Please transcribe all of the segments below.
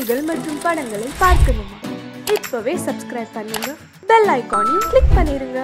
பாடல்கள் மற்றும் படங்களை பார்க்கணுமா இப்பவே சப்ஸ்கிரைப் பண்ணுங்க பெல் ஐகானையும் கிளிக் பண்ணிருங்க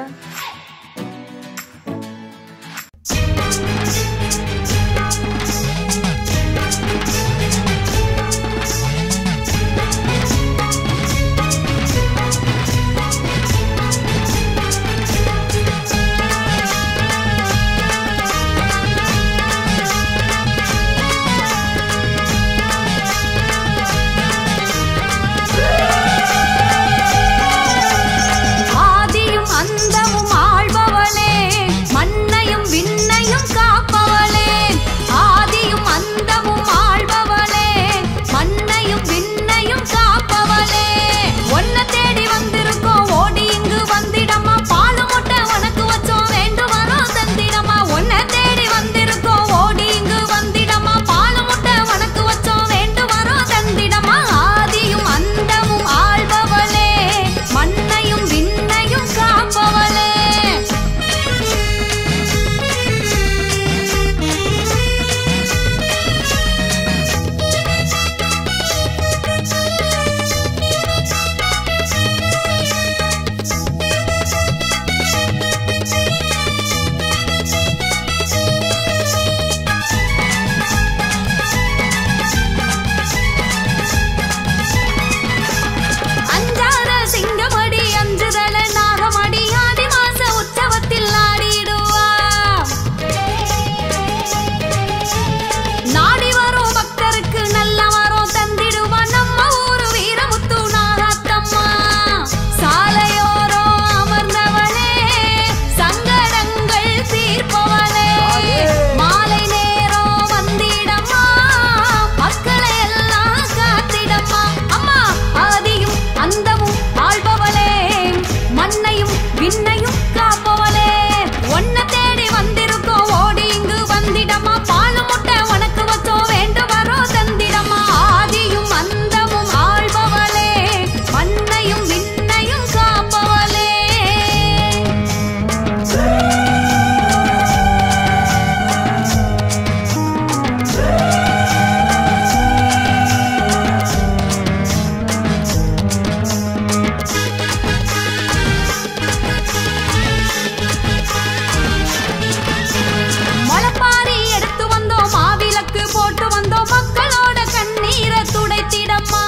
ஆதியும் அந்தமும் ஆள்பவளே மண்ணையும் விண்ணையும் காப்பவளே ஆதியும் அந்தமும் ஆள்பவளே மண்ணையும் விண்ணையும் காப்பவளே ஒன்ன தேடி வந்திருக்கோம் ஓடி இங்கு வந்திடமா பாலு முட்டை உனக்கு வச்சோம் வேண்டு வரோம் தந்திடமா ஒன்ன தேடி வந்திருக்கோம் ஓடி இங்கு வந்திடமா பாலு முட்டை உனக்கு வச்சோம் வேண்டு வரோம் தந்திடமா ஆதியும் அந்தமும் ஆள்பவளே மண்ணையும் விண்ணையும் காப்பவளே அஞ்சார சிங்கமடி அஞ்சுதல நாகமடி ஆடி மாச உற்சவத்தில் ஆடிடுவா நாடி வரும் பக்தருக்கு நல்ல வரம் தந்திடுவா நம்ம ஊரு வீரமுத்து நாகத்தம்மா சாலையோரம் அமர்ந்தவளே சங்கடங்கள் தீர்ப்பவளே மாலை நேரம் வந்திடம்மா மக்களை எல்லாம் காத்திடம்மா அம்மா ஆதியும் அந்தமும் ஆள்பவளே மண்ணையும் விண்ணையும் காப்பவளே ஒன்ன தேடி வந்திருக்கோம் ஓடி இங்கு வந்திடமா பாலு முட்டை உனக்கு வச்சோ வேண்டு வரோ தந்திடமா ஆதியும் அந்தமும் ஆள்பவளே மண்ணையும் விண்ணையும் காப்பவளே முளைப்பாரி எடுத்து வந்தோம் மாவிளக்கு போட்டு வந்தோம் மக்களோட கண்ணீரை துடைத்திடம்மா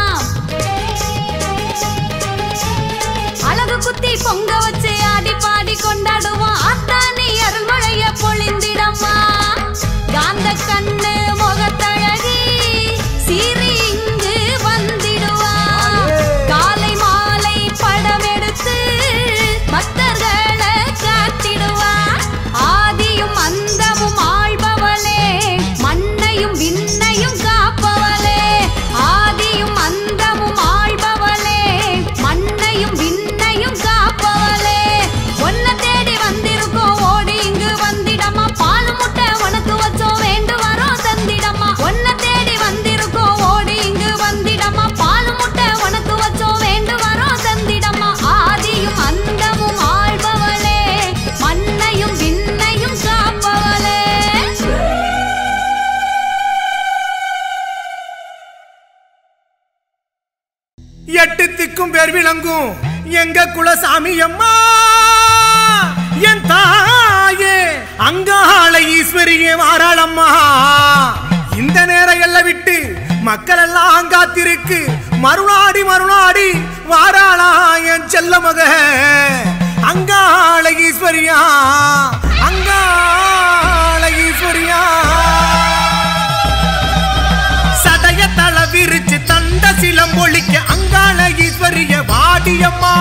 அழகு குத்தி பொங்க வச்சு ஆடி பாடி கொண்டாடுவோம் அத்தானி அருள்மழைய பொழிந்திடம்மா காந்த கண்ணு முகத்தழகி சீறி இங்கு வந்திடுவா காலை மாலை படம் எடுத்து பக்தர்களை காத்திடுவா ஆதியும் அந்தமும் ஆள்பவளே மண்ணையும் விண்ணையும் காப்பவளே ஆதியும் அந்தமும் ஆள்பவளே மண்ணையும் விண்ணையும் காப்பவளே ஒன்ன தேடி வந்திருக்கோம் ஓடி இங்கு வந்திடமா பாலு முட்டை உனக்கு வச்சோம் வேண்டு வரோம் தந்திடமா ஒன்ன தேடி வந்திருக்கோம் ஓடி இங்கு வந்திடமா பாலு முட்டை உனக்கு வச்சோம் வேண்டு வரோம் தந்திடமா ஆதியும் அந்தமும் ஆள்பவளே மண்ணையும் விண்ணையும் காப்பவளே எட்டு திக்கும் பேர் விளங்கும் எங்க குலசாமி அம்மா என் தாயே அங்காள ஈஸ்வரியே வாராளம்மா இந்த நேரம் எல்லாம் விட்டு மக்கள் எல்லாம் காத்திருக்கு மறுநாடி மறுநாடி வாராளா என் செல்ல மக அங்காள ஈஸ்வரியா அங்காள ஈஸ்வரியா சடைய தள விரிச்சு தண்ட சிலம் ஒழிக்க அங்காள ஈஸ்வரிய வாடியம்மா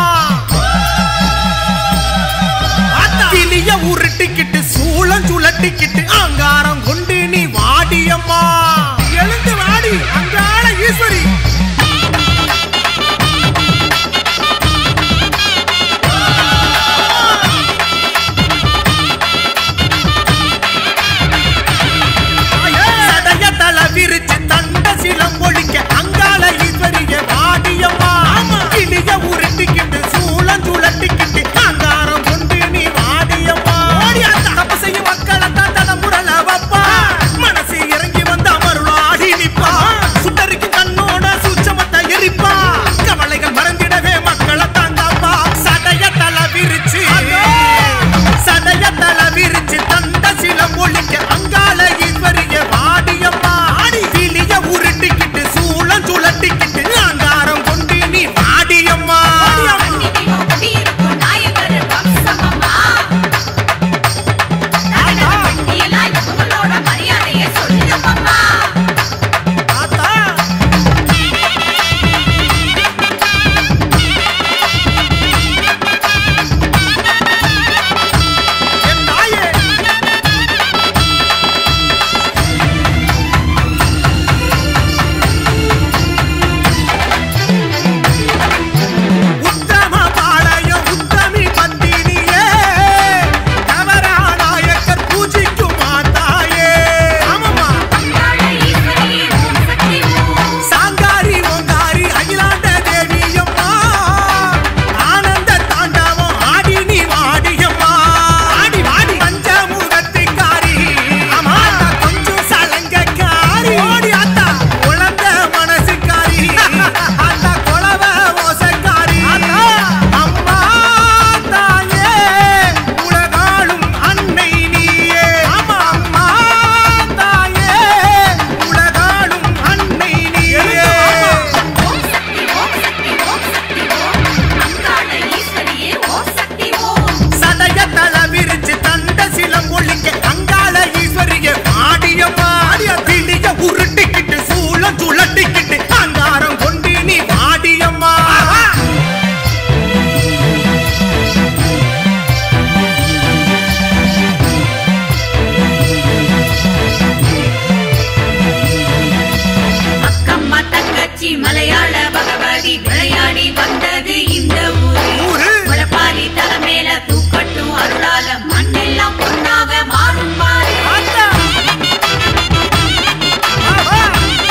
கிளிய உருட்டிக்கிட்டு சூளம் சுழட்டிக்கிட்டு அங்காரம் கொண்டு நீ வாடியம்மா எழுந்து வாடி அங்காள ஈஸ்வரி சடைய தள விரிச்சு தண்ட சிலம் ஒழிக்க அங்காள ஈஸ்வரிய வாடியம்மா கிளிய உருட்டிக்கிட்டு சூளம் சுழட்டிக்கிட்டு அங்காரம் கொண்டு நீ வாடியம்மா தப்பு செய்யும் மக்களை தான் காமாட்சி மலையாள பகவதி விளையாடி வந்தது இந்த ஊரு ஊரு. முளப்பாரி தலைமையில தூக்கட்டும் அருளால மண்ணெல்லாம் பொன்னாக மாறும் பாரு ஆத்தா. ஆஹா.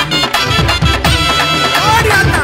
ஓடி ஆத்தா.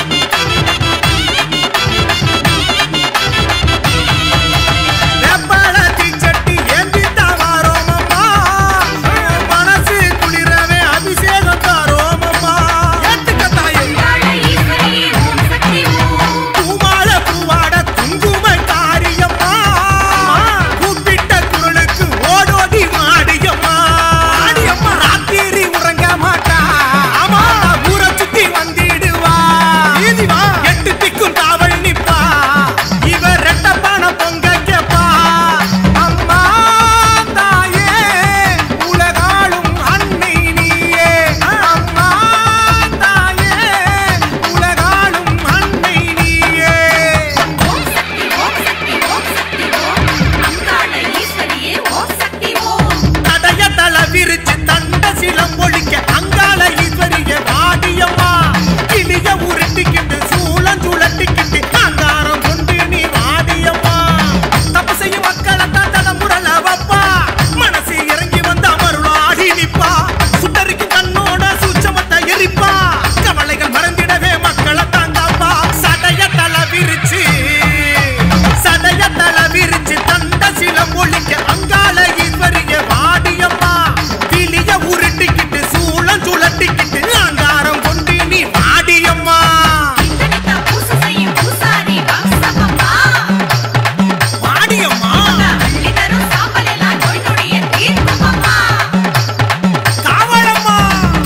வெப்பள தீச்சட்டி ஏந்தித்தான் வாரோமம்மா. மனசு குளிரவே அபிஷேகம் தாரோமம்மா. ஏத்துக்க தாயே. அங்காள ஈஸ்வரியே ஓம் சக்தி ஓம் பூமால பூவாட குங்கும காரியம்மா கூப்பிட்ட குரலுக்கு ஓடோடி மாடியம்மா மாடியம்மா ராத்திரி உறங்க மாட்டா ஆமா ஊரை சுத்தி வந்திடுவா நீதி வா எட்டு திக்கும் காவல் நிப்பா இவ ரெட்டப்பான பொங்க கேப்பா அம்மா தாயே உலகாளும் அன்னை நீயே அம்மா தாயே உலகாளும் அன்னை நீயே ஓம் சக்தி ஓம் சக்தி ஓம் சக்தி ஓம் அங்காள ஈஸ்வரியே ஓம் சக்தி ஓம் தடைய தல விரிச்சு தண்ட சிலம் ஒழிக்க அங்கால ஈஸ்வரிய வாடியம்மா கிளிய உருட்டிக்கிட்டு சூளம் சுழட்டிக்கிட்டு அங்காரம் கொண்டு நீ வாடியம்மா தப்பு செய்யும் மக்களை தான் தலைமுறல வப்பா மனசு இறங்கி வந்த அமருளாடி நிப்பா சுட்டரிக்கும் கண்ணோட சூச்சமத்தை எரிப்பா கவலைகள் மறந்திடவே மக்களை தாங்கப்பா சடைய தல விரிச்சு சடைய தல விரிச்சு தண்ட சிலம் ஒழிக்க அங்கால ஈஸ்வரிய வாடியம்மா கிளிய உருட்டிக்கிட்டு சூளம் சுழட்டிக்கிட்டு அங்காரம் கொண்டு நீ வாடியம்மா இத்தனைத்த பூசை செய்யும் பூசாரி வம்சமம்மா வாடியம்மா அள்ளி தரும் சாம்பல் எல்லாம் நோய் நொடியை தீர்க்கும் அம்மா காவலம்மா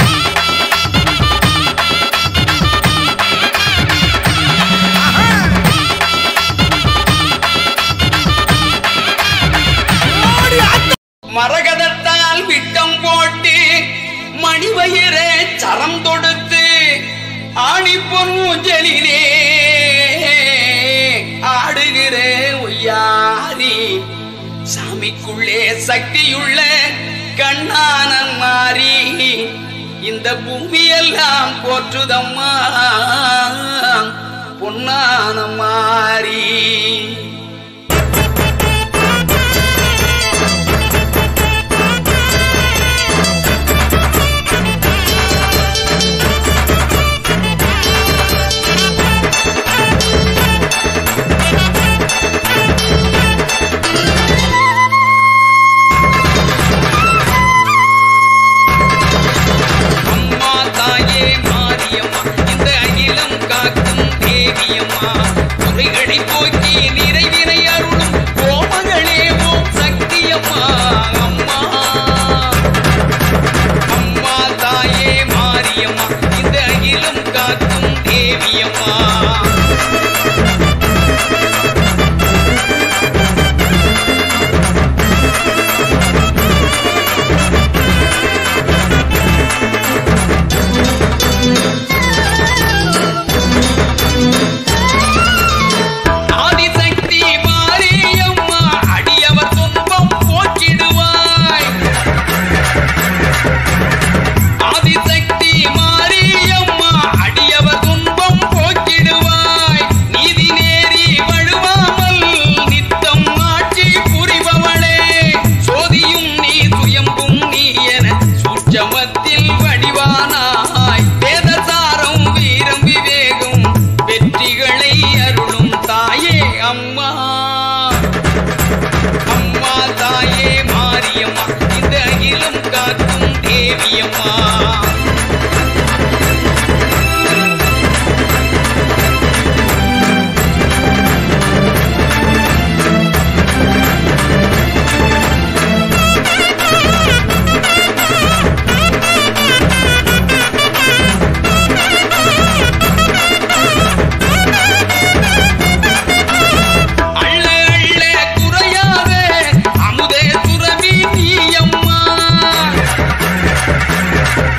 ஆஹா. ஓடி ஆத்த மரகதத்தால் விட்டம் போட்டு மணிவயிரே சரம் தொடுத்து ஆணி பொன்முஜலிலே ஆடுகிற ஒய்யாரி சாமிக்குள்ளே சக்தியுள்ள கண்ணான மாறி இந்த பூமியெல்லாம் போற்றுதம்மா பொன்னான மாறி அம்மா தாயே மாரியம்மா இந்த அகிலம் காக்கும் தேவியம்மா குறைகளை போக்கி நிறைவினை அருளும் கோமகளே ஓம் சக்தியம்மா அம்மா அம்மா தாயே மாரியம்மா இந்த அகிலம் காக்கும் தேவியம்மா ஆதிசக்தி மாரியம்மா அடியவர் துன்பம் போக்கிடுவாய் ஆதிசக்தி மாரியம்மா அடியவர் துன்பம் போக்கிடுவாய் நீதி நேரி வழுவாமல் நித்தம் ஆட்சி புரிபவளே சோதியும் நீ சுயம்பும் நீ என சூட்சமத்தில் வடிவானாய் வேதசாரம் வீரம் விவேகம் வெற்றிகளை அருளும் தாயே அம்மா அம்மா தாயே மாரியம்மா இந்த அகிலம் காக்கும் தேவியம்மா அள்ள அள்ள குறையாதே அமுதே துறவி நீயம்மா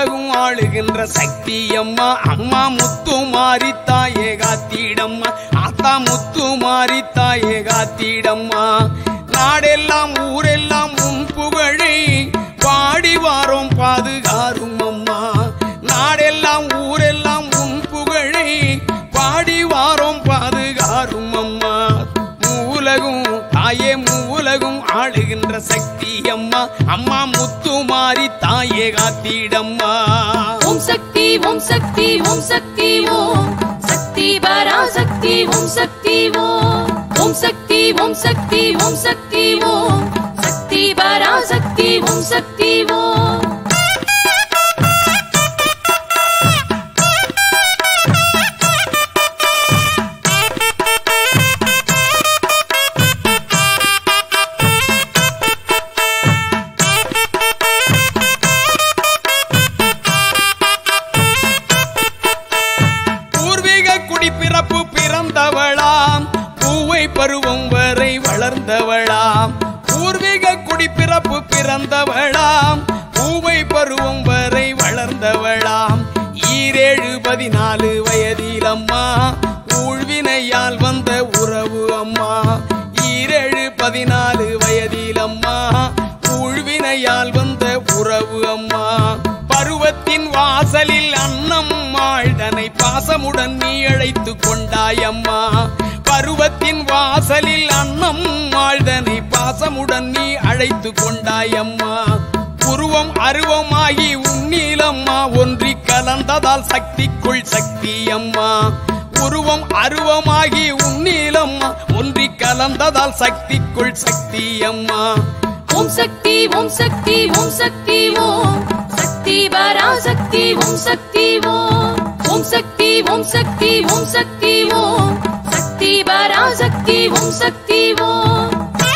மூவுலகும் ஆளுகின்ற சக்தி அம்மா அம்மா முத்து மாறி தாயே காத்திடம்மா ஆத்தா முத்து மாறி தாயே காத்திடம்மா நாடெல்லாம் ஊரெல்லாம் உன் புகழை பாடி வாரோம் பாதுகாரும் அம்மா நாடெல்லாம் ஊரெல்லாம் உன் புகழை பாடி வாரோம் பாதுகாரும் அம்மா மூலகும் தாயே மூலகும் ஆளுகின்ற சக்தி அம்மா அம்மா முத்து மாறி தாயே காத்திடம்மா ஓம் சக்தி ஓம் சக்தி ஓம் சக்தி ஓம் சக்தி பராசக்தி ஓம் சக்தி ஓம் ஓம் சக்தி ஓம் சக்தி ஓம் சக்தி ஓம் சக்தி பராசக்தி ஓம் சக்தி ஓம் பூர்வீக குடிப்பிறப்பு பிறந்தவளாம் பூவை பருவம் வரை வளர்ந்தவளாம் பூர்வீக குடிப்பிறப்பு பிறந்தவளாம் பூவை பருவம் வரை வளர்ந்தவளாம் ஈரேழு பதினாலு வயதில் அம்மா ஊழ்வினையால் வந்த உறவு அம்மா ஈரேழு பதினாலு வயதில் அம்மா ஊழ்வினையால் வந்த உறவு அம்மா பருவத்தின் வாசலில் அன்னம் மாழ்தனை பாசமுடன் நீ அழைத்து கொண்டாயம்மா பருவத்தின் வாசலில் அன்னம் மாழ்தனை பாசமுடன் நீ அழைத்து கொண்டாயம்மா உருவம் அருவமாகி உன்னீலம்மா ஒன்றி கலந்ததால் சக்திக்குள் சக்தி அம்மா உருவம் அருவமாகி உன்னீலம்மா ஒன்றி கலந்ததால் சக்திக்குள் சக்தி அம்மா ஓம் சக்தி ஓம் சக்தி ஓம் சக்தி ஓம் சக்தி பராசக்தி ஓம் சக்தி ஓம் ஓம் சக்தி ஓம் சக்தி ஓம் சக்தி ஓம் சக்தி பராசக்தி ஓம் சக்தி ஓம்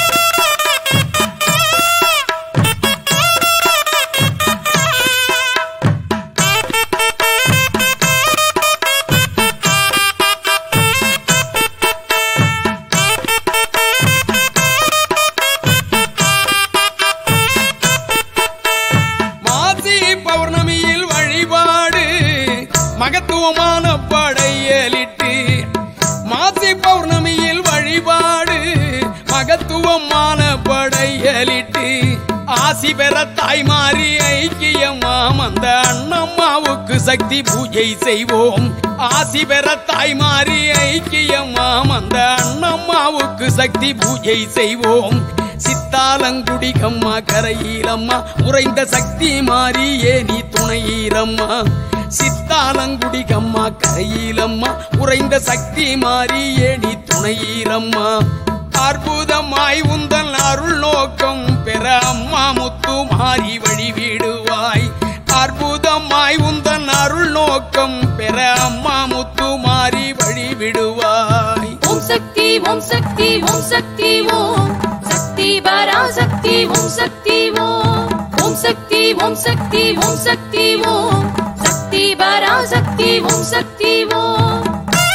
மாசி பௌர்ணமியில் வழிபாடு மகத்துவமான படையலிட்டு மாசி பௌர்ணமியில் வழிபாடு மகத்துவமான படையலிட்டு ஆசி பெற தாய்மாரி ஐக்கியமாம் அந்த அண்ணம்மாவுக்கு சக்தி பூஜை செய்வோம் ஆசி பெற தாய்மாரி ஐக்கியமாம் அந்த அண்ணம்மாவுக்கு சக்தி பூஜை செய்வோம் சித்தாலங்குடிகம்மா கரையிலம்மா உறைந்த சக்தி மாறியே நீ துணையீரம்மா சித்தாலங்குடிகம்மா கரையிலம்மா உறைந்த சக்தி மாறியே நீ துணையீரம்மா அற்புதமாய் உந்தன் அருள் நோக்கம் பெற அம்மா முத்து மாறி வழிவிடுவாய் அற்புதமாய் உந்தன் அருள் நோக்கம் பெற அம்மா முத்து மாறி வழிவிடுவாய் ஓம் சக்தி ஓம் சக்தி ஓம் சக்தி ஓம் சக்தி பராசக்தி ஓம் சக்தி ஓம் ஓம் சக்தி ஓம் சக்தி ஓம் சக்தி ஓம் சக்தி பராசக்தி ஓம் சக்தி ஓம்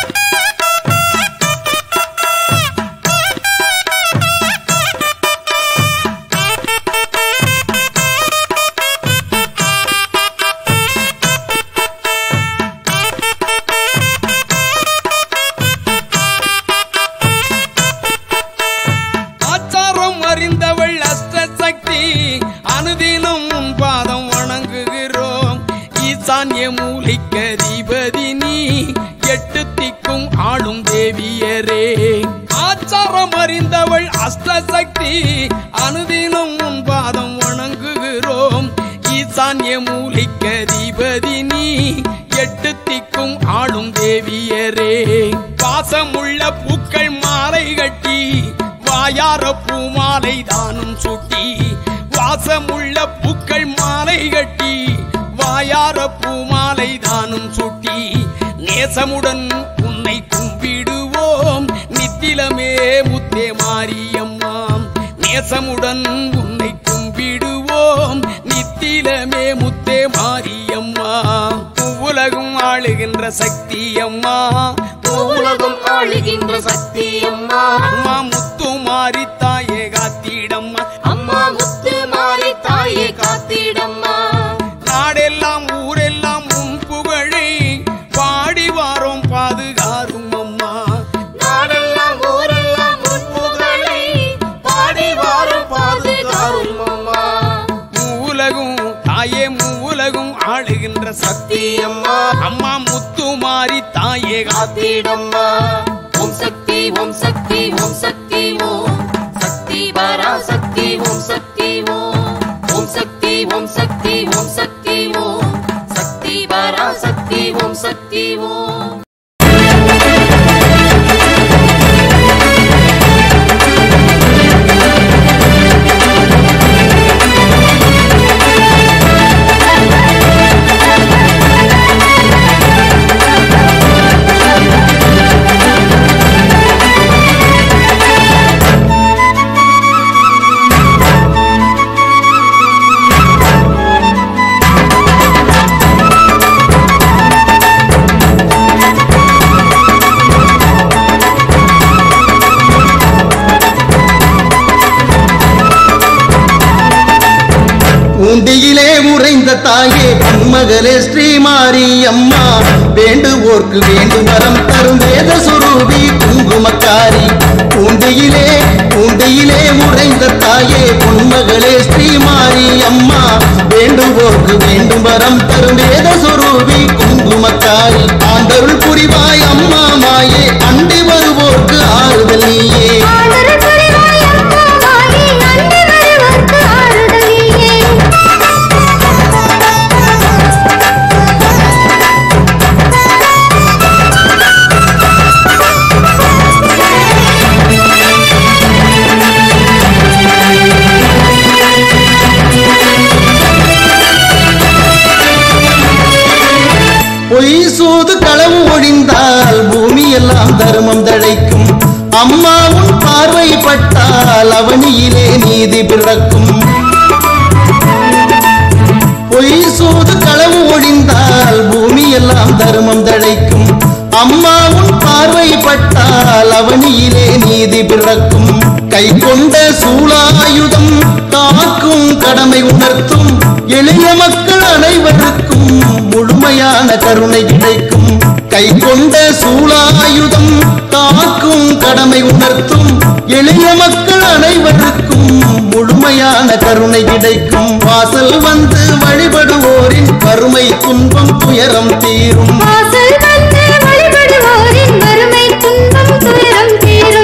ஆச்சாரம் அறிந்தவள் அஷ்ட சக்தி அனுதினம் உன் பாதம் வணங்குகிறோம் ஈசான்ய மூலிக்க அதிபதி நீ எட்டு திக்கும் ஆளும் தேவியரே ஆச்சாரம் அறிந்தவள் அஷ்ட சக்தி அனுதினம் உன் பாதம் வணங்குகிறோம் ஈசான்ய மூலிக்க அதிபதி நீ எட்டு திக்கும் ஆளும் தேவியரே பாசமுள்ள பூக்கள் மாலை கட்டி வாயார பூமாலை தானும் சுட்டி வாசமுள்ள பூக்கள் மாலை கட்டி வாயார பூமாலை தானும் சுட்டி நேசமுடன் உன்னை கும்பிடுவோம் நித்திலமே முத்தே மாரியம்மா நேசமுடன் உன்னை கும்பிடுவோம் நித்திலமே முத்தே மாரியம்மா உலகம் ஆளுகின்ற சக்தி அம்மா உலகம் ஆளுகின்ற சக்தி அம்மா அம்மா முத்து மாறி தாயே காத்திடம்மா அம்மா முத்து மாறி தாயே காத்திடம்மா நாடெல்லாம் ஊர் உலகும் ஆளுகின்ற சக்தி அம்மா அம்மா முத்துமாரி தாயே காத்திடம்மா ஓம் சக்தி ஓம் சக்தி ஓம் சக்தி ஓம் சக்தி பராசக்தி ஓம் சக்தி ஓம் ஓம் சக்தி ஓம் சக்தி ஓம் சக்தி ஓம் சக்தி பராசக்தி ஓம் சக்தி ஓம் பூண்டியிலே உறைந்த தாயே பொன்மகளே ஸ்ரீமாரி அம்மா வேண்டுவோர்க்கு வேண்டும் வரம் தரும் வேத சுரூபி குங்குமக்காரி பூண்டியிலே பூண்டியிலே உறைந்த தாயே பொன்மகளே ஸ்ரீமாரி அம்மா வேண்டுவோர்க்கு வேண்டும் வரம் தரும் வேத சுரூபி குங்குமக்காரி ஆண்டருள் புரிவாய் அம்மா மாயே அண்டி வருவோர்க்கு ஆறுதல் நீயே ஆதரவு புரிவாய் அம்மா மாயே, அன்பு வருவோர்க்கு ஆறுதல் நீயே. பொய் சூது களவு ஒழிந்தால் பூமி எல்லாம் தர்மம் தழைக்கும் அம்மா உன் பார்வைப்பட்டால் அவனியிலே நீதி பிறக்கும் பொய் சூது களவு ஒழிந்தால் பூமி எல்லாம் தர்மம் தழைக்கும் அம்மா உன் பார்வைப்பட்டால் அவனியிலே நீதி பிறக்கும் கை கொண்ட சூளாயுதம் காக்கும் கடமை உணர்த்தும் எளிய மக்கள் அனைவருக்கும் முழுமையான கருணை கிடைக்கும் கை கொண்ட சூளாயுதம் காக்கும் கடமை உணர்த்தும் எளிய மக்கள் அனைவருக்கும் முழுமையான கருணை கிடைக்கும் வாசல் வந்து வழிபடுவோரின் வறுமை துன்பம் துயரம் தீரும் வாசல் வந்து வழிபடுவோரின் வறுமை துன்பம் துயரம் தீரும்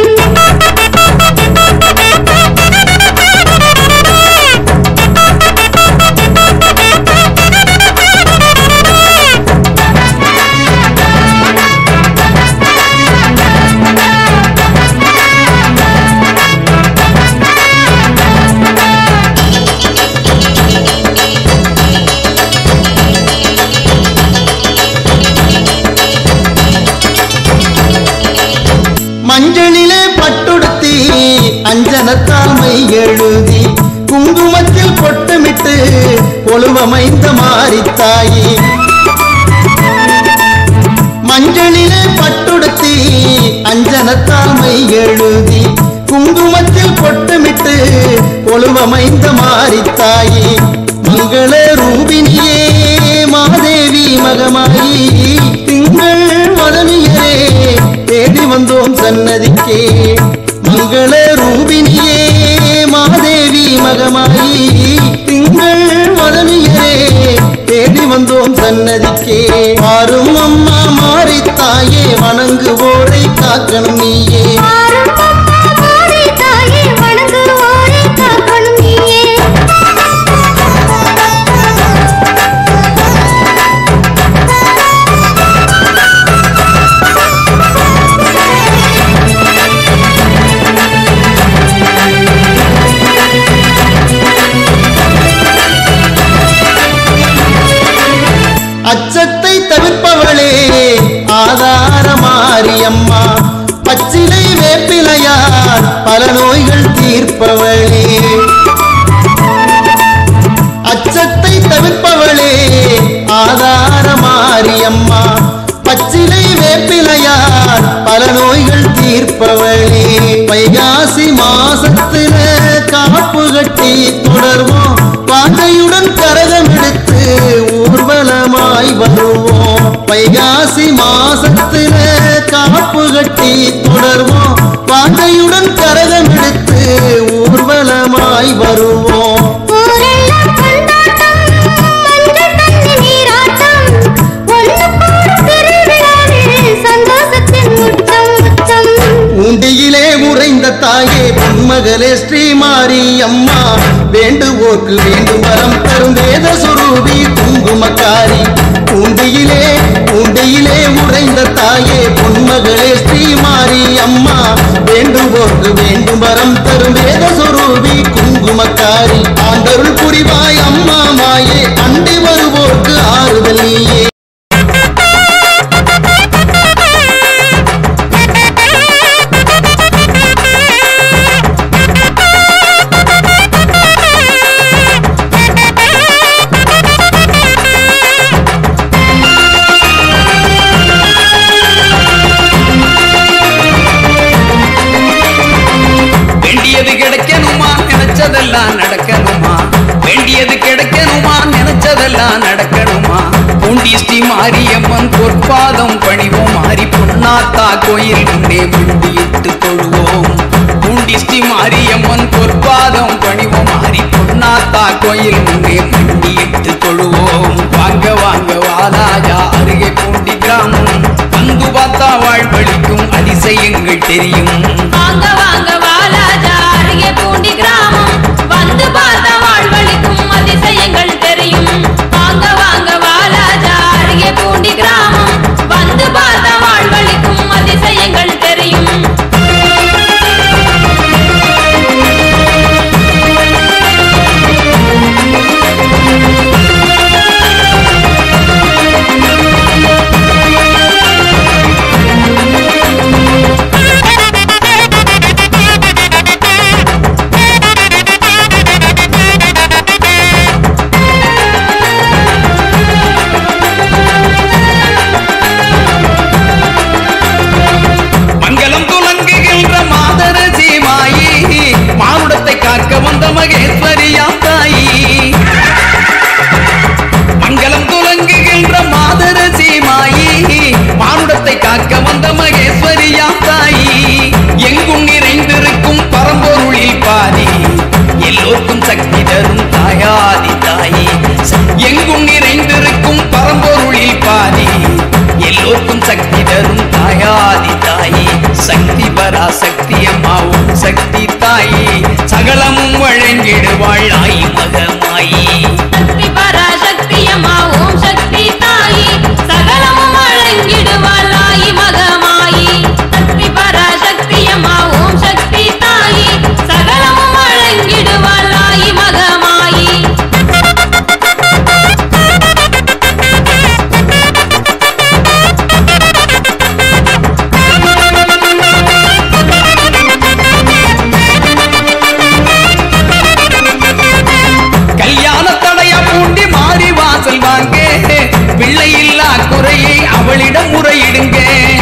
மஞ்சளிலே பட்டுடுத்தி அஞ்சனத்தால் மை எழுதி குங்குமத்தில் பொட்டுமிட்டு கொழுவமைந்த மாரித்தாயி மஞ்சளிலே பட்டுடுத்தி அஞ்சனத்தால் மை எழுதி குங்குமத்தில் பொட்டுமிட்டு கொழுவமைந்த மாரித்தாயி மங்கள ரூபினியே மாதேவி மகமாயி திங்கள் மதமியரே தேடி வந்தோம் சன்னதிக்கே மங்கள ரூபினியே மாதேவி மகமாயி திங்கள் மதமியரே தேடி வந்தோம் சன்னதிக்கே மாறும் அம்மா மாறித்தாயே வணங்குவோரை காக்கணும் நீயே மாறும் அம்மா மாறி தாயே வணங்குவோரை காக்கணும் நீயே அச்சத்தை தவிர்ப்பவளே ஆதார மாரியம்மா பச்சிலை வேப்பிலையார் பல நோய்கள் தீர்ப்பவளே அச்சத்தை தவிர்ப்பவளே ஆதார மாரியம்மா பச்சிலை வேப்பிலையார் பல நோய்கள் தீர்ப்பவளே வைகாசி மாசத்துல காப்பு கட்டி தொடர்வோம் பாதையுடன் கரகம் எடுத்து ஊர்வலமாய் வருவோம் வைகாசி மாசத்துல காப்பு கட்டி தொடர்வோம் பாதையுடன் கரகம் எடுத்து ஊர்வலமாய் வருவோம் ஊரெல்லாம் கொண்டாட்டம் மஞ்சள் தண்ணி பொன்மகளே ஸ்ரீ மாரியம்மா வேண்டுவோர்க்கு வேண்டும் வரம் தரும் வேத சுரூபி குங்குமக்காரி பூண்டியிலே பூண்டியிலே உறைந்த தாயே பொன்மகளே ஸ்ரீ மாரியம்மா வேண்டுவோர்க்கு வேண்டும் வரம் தரும் வேத சுரூபி குங்குமக்காரி ஆண்டருள் புரிவாய் அம்மா மாயே அண்டி வருவோர்க்கு ஆறுதல் நீயே வேண்டியது கிடைக்கணுமா நினைச்சதெல்லாம் நடக்கணுமா வேண்டியது கிடைக்கணுமா நினைச்சதெல்லாம் நடக்கணுமா பூண்டி ஸ்ரீ மாரியம்மன் பொற்பாதம் பணிவோம் மாறி பொன்னாத்தா கோயில் முன்னே முண்டியிட்டு தொழுவோம் பூண்டி ஸ்ரீ மாரியம்மன் பொற்பாதம் பணிவோம் மாறி பொன்னாத்தா கோயில் முன்னே முண்டியிட்டு தொழுவோம் வாங்க வாங்க வாலாஜா அருகே பூண்டி கிராமம் வந்து பார்த்தா வாழ்வழிக்கும் அதிசயங்கள் தெரியும் வாங்க வாங்க வாலாஜா அருகே பூண்டி கிராமம் வந்து பார்த்த வாழ்வழிக்கும் அதிசயங்கள் தெரியும் வாங்க வாங்க வாலாஜா அருகே பூண்டி கிராமம் வந்து பார்த்த வாழ்வழிக்கும் அதிசயங்கள் தெரியும் மங்களம் துலங்குகின்ற மாதர சீமாயி மானுடத்தை காக்க வந்த மகேஸ்வரியா தாயி மங்களம் துலங்குகின்ற மாதர சீமாயி மானுடத்தை காக்க வந்த மகேஸ்வரியா தாயி எங்கும் நிறைந்திருக்கும் பரம்பொருளில் பாதி எல்லோருக்கும் சக்தி தரும் தாயாதி தாயி எங்கும் நிறைந்திருக்கும் பரம்பொருளில் பாதி எல்லோருக்கும் சக்தி தரும் தாயாதி தாயி சக்தி பரா சக்தி அம்மாவும் சக்தி தாயி சகலமும் வழங்கிடுவாள் ஆயி மகமாயி சக்தி பராசக்தி அம்மா ஓம் சக்தி தாயி சகலமும் வழங்கிடுவாள் ஆயி மகமாயி சக்தி பராசக்தி அம்மா ஓம் சக்தி தாயி சகலமும் வழங்கிடுவாள் ஆயி மகமாயி கல்யாண தடையா பூண்டி மாறி வாசல் வாங்க பிள்ளை இல்லா குறையை அவளிடம் முறையிடுங்க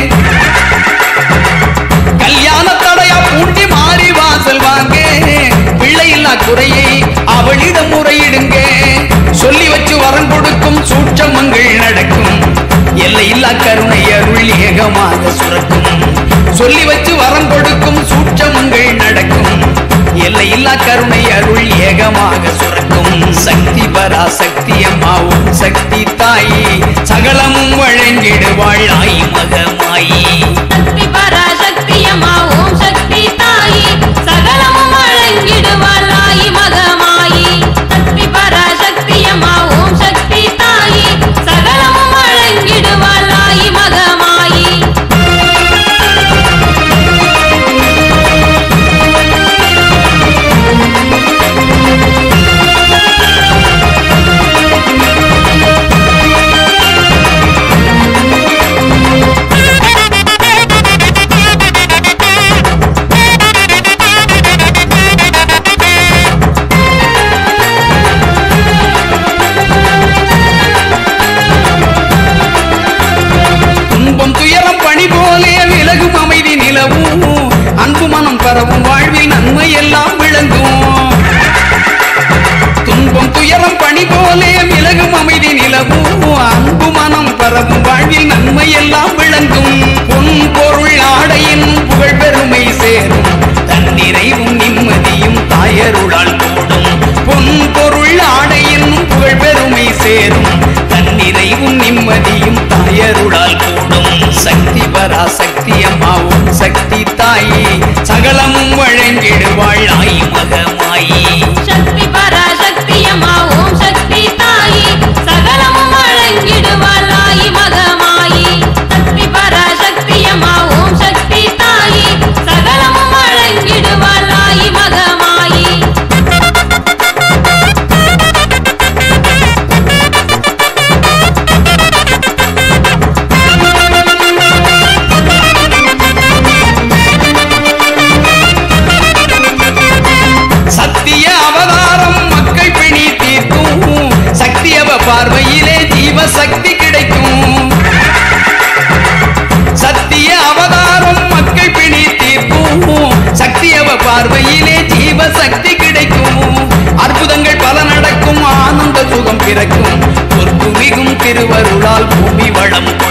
கல்யாண தடையா பூண்டி மாறி வாசல் வாங்க பிள்ளை இல்லா குறையை அவளிடம் முறையிடுங்க சொல்லி வச்சு வரம் கொடுக்கும் சூட்சமங்கள் நடக்கும் எல்லையில்லா கருணை அருள் ஏகமாக சுரக்கும் சொல்லி வச்சு வரம் கொடுக்கும் சூட்சமங்கள் நடக்கும் எல்லையில்லா கருணை அருள் ஏகமாக சுரக்கும் சக்தி பரா சக்தி அம்மாவும் சக்தி தாயி சகலமும் வழங்கிடுவாள் ஆயி மகமாயி சக்தி பராசக்தி அம்மா ஓம் சக்தி தாயி சகலமும் வழங்கிடுவாள் ஆயி மகமாயி சக்தி பராசக்தி அம்மா ஓம் சக்தி தாயி சகலமும் வழங்கிடுவாள் ஆயி மகமாயி துன்பம் துயரம் பணி போலே விலகும் அமைதி நிலவும் அன்பு மனம் பரவும் வாழ்வில் நன்மை எல்லாம் விளங்கும் துன்பம் துயரம் பணி போலே விலகும் அமைதி நிலவும் அன்பு மனம் பரவும் வாழ்வில் நன்மை எல்லாம் விளங்கும் பொன் பொருள் ஆடையின் புகழ் பெருமை சேரும் தன்னிறைவும் நிம்மதியும் தாயருளால் கூடும் பொன் பொருள் ஆடையின் புகழ் பெருமை சேரும் தன்னிறைவும் நிம்மதியும் தாயருளால் கூடும் சக்தி வரா சக்தி அம்மாவும் சக்தி தாயி சகலமும் வழங்கிடுவாள் ஆயி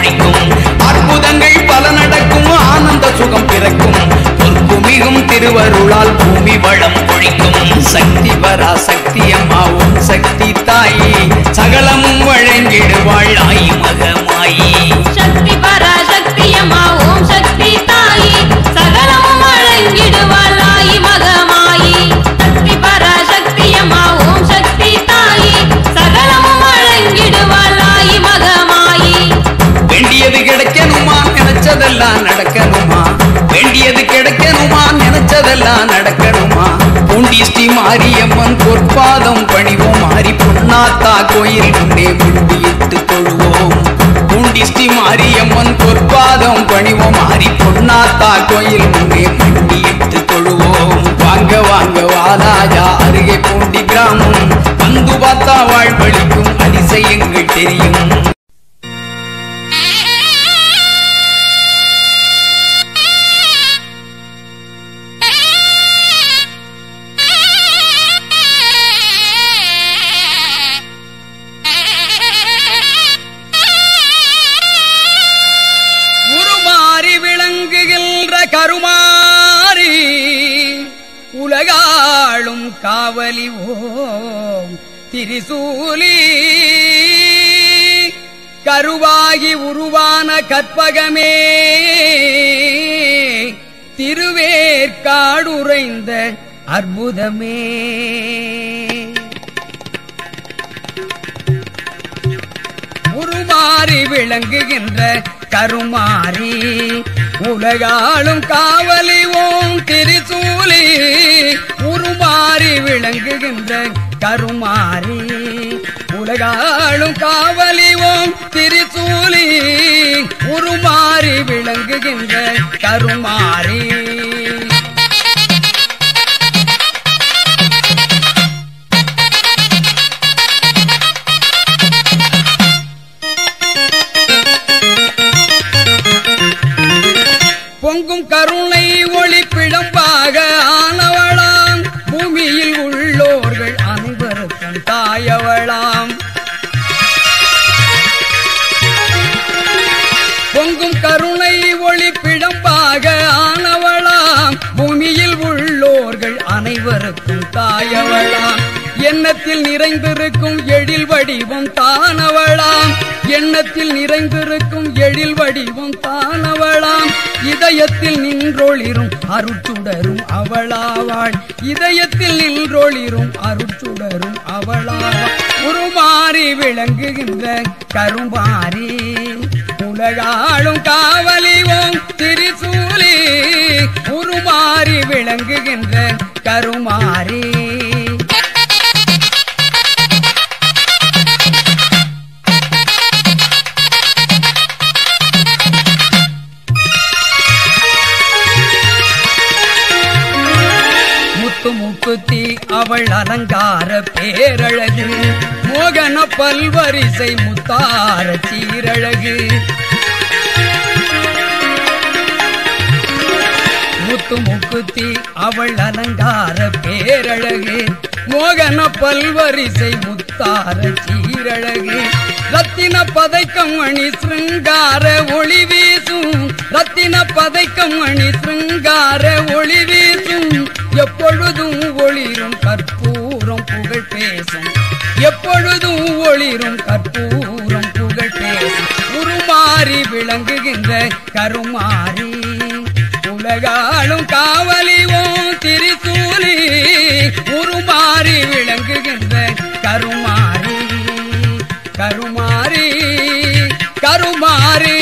பொழிக்கும் அற்புதங்கள் பல நடக்கும் ஆனந்த சுகம் பிறக்கும் பொறுப்பு மிகும் திருவருளால் பூமி வளம் பொழிக்கும் சக்தி வரா சக்தி அம்மாவும் சக்தி தாயி சகலமும் வழங்கிடுவாள் ஆயி மகமாயி சக்தி பராசக்தி அம்மா ஓம் சக்தி தாயி சகலமும் வழங்கிடுவாள் ஆயி மகமாயி சக்தி பராசக்தி அம்மா ஓம் சக்தி தாயி சகலமும் வழங்கிடுவாள் ஆயி மகமாயி வேண்டியது கிடைக்கணுமா நினைச்சதெல்லாம் நடக்கணுமா வேண்டியது கிடைக்கணுமா நினைச்சதெல்லாம் நடக்கணுமா பூண்டி ஸ்ரீ மாரியம்மன் பொற்பாதம் பணிவோம் மாறி பொன்னாத்தா கோயில் முன்னே முண்டியிட்டு தொழுவோம் பூண்டி ஸ்ரீ மாரியம்மன் பொற்பாதம் பணிவோம் மாறி பொன்னாத்தா கோயில் முன்னே முண்டியிட்டு தொழுவோம் வாங்க வாங்க வாலாஜா அருகே பூண்டி கிராமம் வந்து பார்த்தா வாழ்வழிக்கும் அதிசயங்கள் தெரியும் உருமாறி விளங்குகின்ற கருமாறி உலகாளும் காவலி ஓம் திரிசூலி கருவாகி உருவான கற்பகமே திருவேற்காடுரைந்த அற்புதமே உருமாறி விளங்குகின்ற கருமாறி உலகாளும் காவலி ஓம் திரிசூலி உருமாறி விளங்குகின்ற கருமாறி உலகாளும் காவலி ஓம் திரிசூலி உருமாறி விளங்குகின்ற கருமாறி பொங்கும் கருணை ஒளி பிழம்பாக ஆனவளாம் பூமியில் உள்ளோர்கள் அனைவருக்கும் தாயவளாம் பொங்கும் கருணை ஒளி பிழம்பாக ஆனவளாம் பூமியில் உள்ளோர்கள் அனைவருக்கும் தாயவளாம் எண்ணத்தில் நிறைந்திருக்கும் எழில் வடிவம் தானவளாம் எண்ணத்தில் நிறைந்திருக்கும் எழில் வடிவம் தானவளாம் இதயத்தில் நின்றொளிரும் அருட்சுடரும் அவளாவாள் இதயத்தில் நின்றொளிரும் அருட்சுடரும் அவளாவாள் உருமாறி விளங்குகின்ற கருமாறி உலகாளும் காவலிவோம் திரிசூலி உருமாறி விளங்குகின்ற கருமாறி முத்து முக்குத்தி அவள் அலங்கார பேரழகு மோகன பல்வரிசை முத்தார சீரழகு முத்து முக்குத்தி அவள் அலங்கார பேரழகு மோகன பல்வரிசை முத்தார சீரழகு ரத்தின பதைக்கம் அணி சிருங்கார ஒளி வீசும் ரத்தின பதைக்கம் அணி சிருங்கார ஒளி வீசும் எப்பொழுதும் ஒளிரும் கற்பூரம் புகழ் பேசும் எப்பொழுதும் ஒளிரும் கற்பூரம் புகழ் பேசும் உருமாறி விளங்குகின்ற கருமாறி உலகாளும் காவலிவோம் திரிசூலி உருமாறி விளங்குகின்ற கருமாறி கருமாறி கருமாறி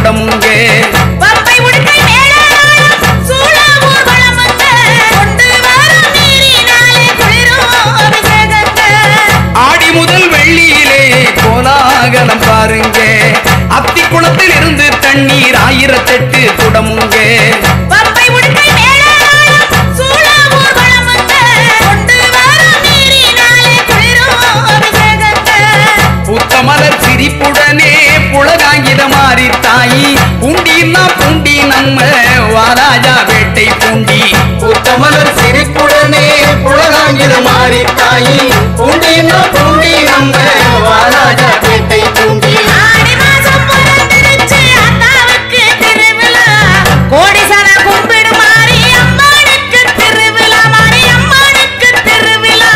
குடமுங்கே பம்பை உடுக்கை மேளதாளம் சூழாவூர் வளமங்க கொண்டு வரும் நீரினாலே குளிரும் அபிஷேகங்க ஆடி முதல் வெள்ளியிலே கோலாகலம் பாருங்க அத்தி குளத்தில் இருந்து தண்ணீர் ஆயிரத்தெட்டு குடமுங்கே பம்பை உடுக்கை மேளதாளம் சூழாவூர் வளமங்க கொண்டு வரும் நீரினாலே குளிரும் அபிஷேகங்க புத்தமலர் சிரிப்புடனே புலகாங்கித மாறி தாயி பூண்டின்னா பூண்டி நம்ம வாராஜா வேட்டை பூண்டி புத்தமலர் சிரிப்புடனே புலகாங்கிற மாறி தாயி பூண்டின்னா பூண்டி நம்ம வாராஜா பேட்டை பூண்டி ஆடி மாசம் பிறந்திருச்சு அத்தாவுக்கு திருவிழா கோடி சன கும்பிடு மாறி அம்மானுக்கு திருவிழா மாறி அம்மானுக்கு திருவிழா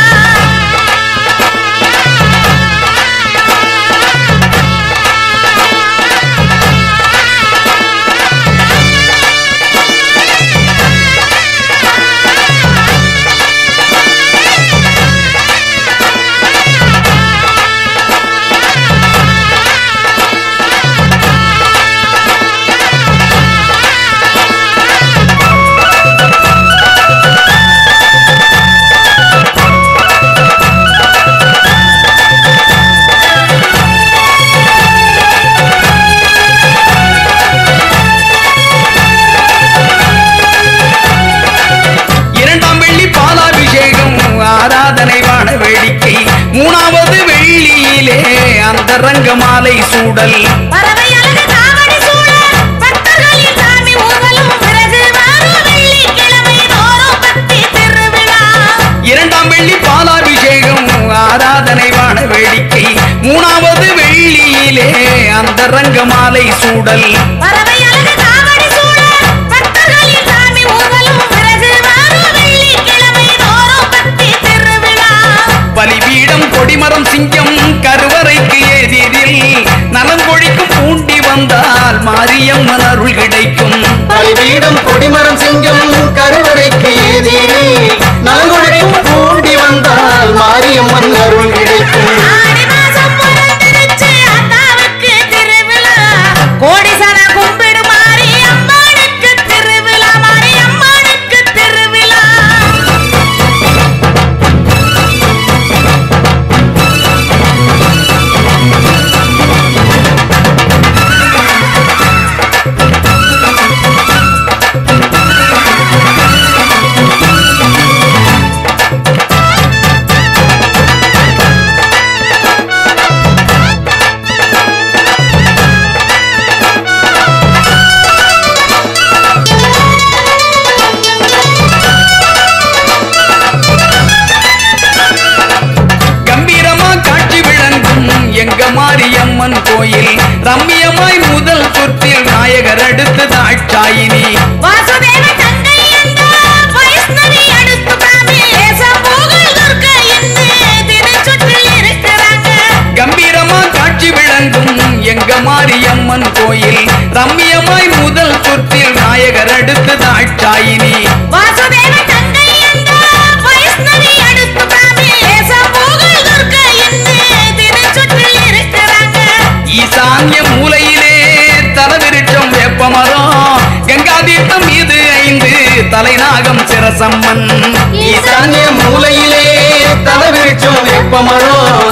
இரண்டாம் வெள்ளி பாலாபிஷேகம் ஆராதனை வான வேடிக்கை மூணாவது வெள்ளியிலே அந்த ரங்கமாலை சூடல் பறவை அழகு காவடி சூழ பக்தர்களின் சாமி ஊர்வலம் பிறகு வரும் வெள்ளிக்கிழமை தோறும் பக்தி திருவிழா இரண்டாம் வெள்ளி பாலாபிஷேகம் ஆராதனை வான வேடிக்கை மூணாவது வெள்ளியிலே அந்த ரங்கமாலை சூடல் பறவை அழகு காவடி சூழ பக்தர்களின் சாமி ஊர்வலம் பிறகு வரும் வெள்ளிக்கிழமை தோறும் பக்தி திருவிழா பலிபீடம் கொடிமரம் சிங்கம் கருவறைக்கு எதிரில் நலம் கொழிக்கும் பூண்டி வந்தால் மாரியம்மன் அருள் கிடைக்கும் பலிபீடம் கொடிமரம் சிங்கம் கருவறைக்கு எதிரே நலங்குழைக்கும் பூண்டி வந்தால் மாரியம்மன் அருள் கிடைக்கும் ஆடி மாசம் பிறந்திருச்சு அத்தாவுக்கு திருவிழா கோடி சன கும்பிடு மாறி அம்மானுக்கு திருவிழா மாறி அம்மானுக்கு திருவிழா கம்பீரமா காட்சி விளங்கும் எங்க மாரியம்மன் கோயில் ரம்மியமாய் முதல் சுற்றில் நாயகர் அடுத்து தாட்சாயினி வாசுதேவ தங்கை என்ற வைஷ்ணவி அடுத்து காமி சம்பூகல் துர்க்கை என்று திருச்சுற்றில் இருக்கிறாங்க கம்பீரமா காட்சி விளங்கும் எங்க மாரியம்மன் கோயில் ரம்மியமாய் முதல் சுற்றில் நாயகர் அடுத்து தாட்சாயினி வாசுதேவ தங்கை என்ற வைஷ்ணவி அடுத்து காமி சம்பூகல் துர்க்கை என்று திருச்சுற்றில் இருக்கிறாங்க ஈசான்ய மூலையிலே தலவிருட்சம் வேப்பமரம் கங்காதீர்த்தம் மீது ஐந்து தலைநாகம் சிரசம்மன் ஈசான்ய மூலையிலே தலவிருச்சம் வெப்பமரம்